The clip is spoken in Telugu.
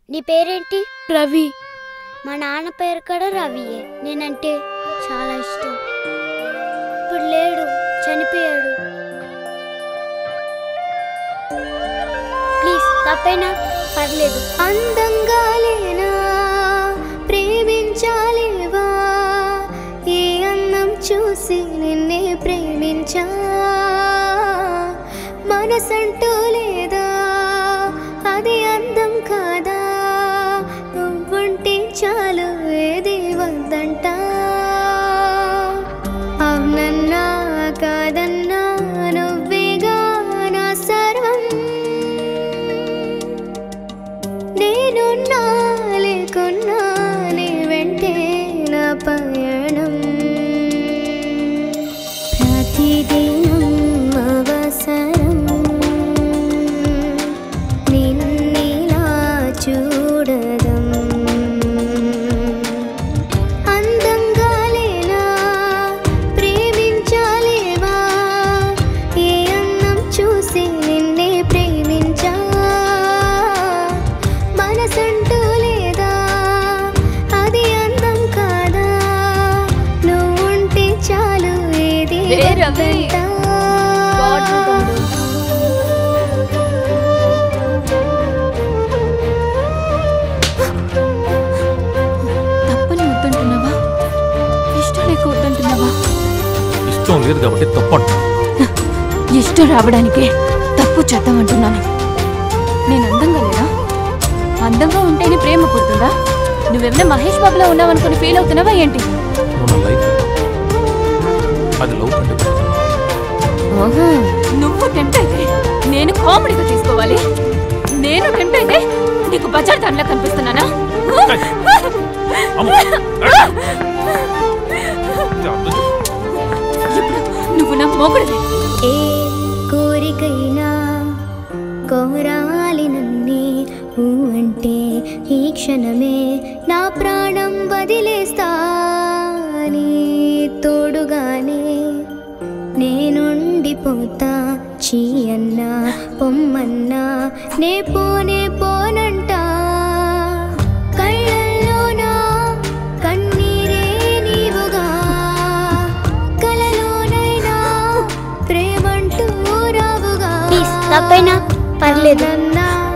నీ పేరేంటి రవి మా నాన్న పేరు కూడా రవియే నేనంటే చాలా ఇష్టం ఇప్పుడు లేడు చనిపోయాడు ప్లీజ్ తప్పైనా పర్లేదు అందంగా లేనా ప్రేమించాలేవా ఏ అందం చూసి నిన్నే ప్రేమించా మనసంటూ లేదా అది అందం కాదా నువ్వుంటే చాలు ఏది వద్దంట అవునన్నా కాదన్నా నువ్వేగా నా సర్వం నేను నా లేకున్నా నీ వెంటే నా పయనం ప్రతిదినం అవసరం నిన్నిలా చూడడం అందంగా లేనా ప్రేమించాలేవా ఏ అన్నం చూసి నిన్నే ప్రేమించా మనసంటూ లేదా అది అందం కాదా నువ్వుంటే చాలు ఏది ఏ రవి? వద్దంటా. బాటిల్ తమ్ముడు. తప్పని వద్దంటున్నావా ఇష్టం లేక వద్దంటున్నావా ఇష్టం లేదు కాబట్టి తప్పు అంట ఇష్టం రావడానికే తప్పు చేద్దాం అంటున్నాను నేను అందంగా లేనా అందంగా ఉంటేనే ప్రేమ పుడుతుందా నువ్వేమైనా మహేష్ బాబులా ఉన్నావనుకుని ఫీల్ అవుతున్నావా ఏంటి మన లైఫ్ అది లవ్ కంటే better. ఓహో, నువ్వు టెంప్ట్ అయితే నేను కామెడీగా తీసుకోవాలి నేను టెంప్ట్ అయితే నీకు బజార్ దానిలా కనిపిస్తున్నానా ఏయ్! అమ్మ! ఏయ్! ఇది అర్థం చేసుకో. ఇప్పుడు నువ్వు నా మొగుడివి ఏ కోరికైనా కోరాలి నన్నే ఊ అంటే ఈ క్షణమే నా ప్రాణం వదిలేస్తా నీ తోడుగానే నేనుండిపోతా చీ అన్నా పొమ్మన్నా నే పోనే పోనంటా కళ్ళల్లోనా కన్నీరే నీవుగా కలలోనైనా ప్రేమంటూ రావుగా ప్లీజ్ తప్పైనా పర్లేదు నన్నా